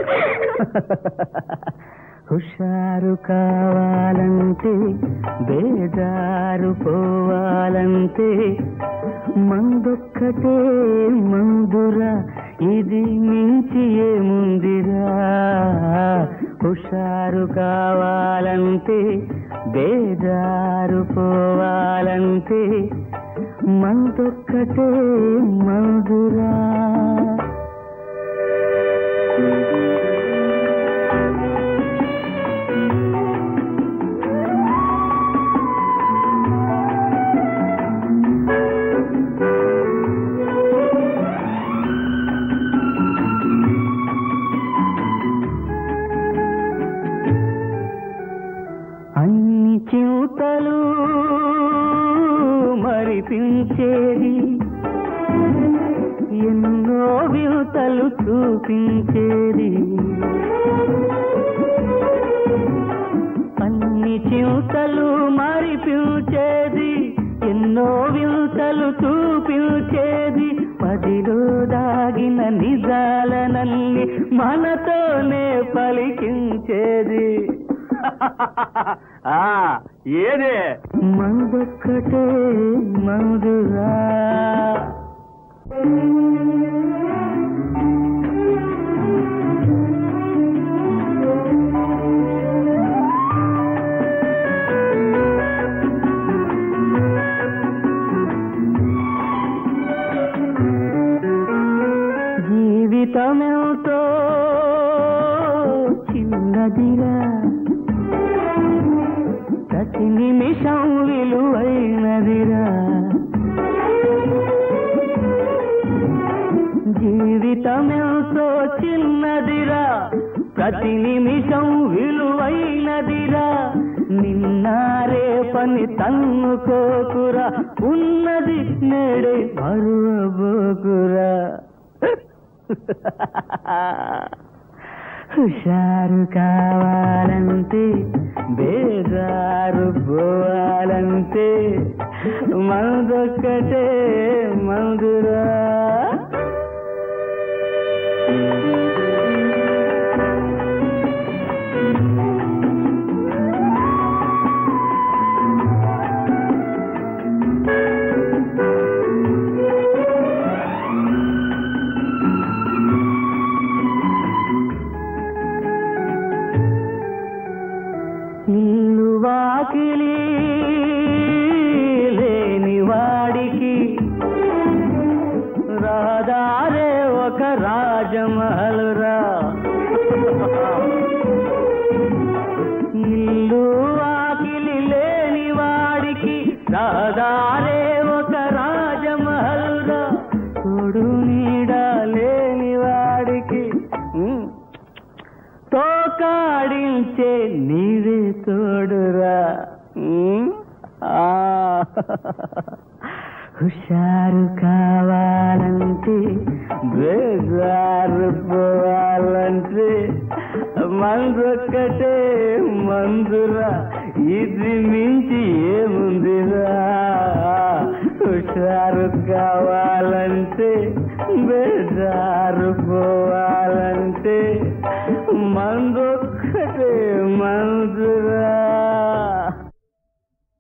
హుషారు కావాలంటే బేజారు పోవాలంటే మందొక్కటే మందురా ఇది మించి ఏముందిరా హుషారు కావాలంటే బేజారు పోవాలంటే మందొక్కటే మందురా అన్ని చింతలు మరిపించేది ఎన్నో వింతలు చూపించేది అన్ని చింతలు మరిపించేది ఎన్నో వింతలు చూపించేది పదిలో దాగిన నిజాలనల్ని మనతోనే పలికించేది ఆ ఏదే మందొక్కటే మందురా జీవితమెంతో చిన్నదిరా ప్రతి నిమిషం విలువైనదిరా జీవితమెంతో చిన్నదిరా ప్రతి నిమిషం విలువైనదిరా నిన్నారే పని తన్నుకోకురా ఉన్నది నేడే మరువబోకురా హుషారు కావాలంటే బేజారు పోవాలంటే మందొక్కటే మందురా ఇల్లు వాకిలి లేని వాడికి రాదారే ఒక రాజమహలురా ఇల్లు వాకిలి లేని వాడికి రాదారే ఒక రాజమహలురా తోడు నీడ లేని వాడికి ఉమ్, తోకాడించే నీవే తోడురా ఉమ్, ఆ. హుషారు కావాలంటే బేజారు పోవాలంటే మందొక్కటే మందురా ఇది మించి ఏముందిరా హుషారు కావాలంటే బేజారు పోవాలంటే మందు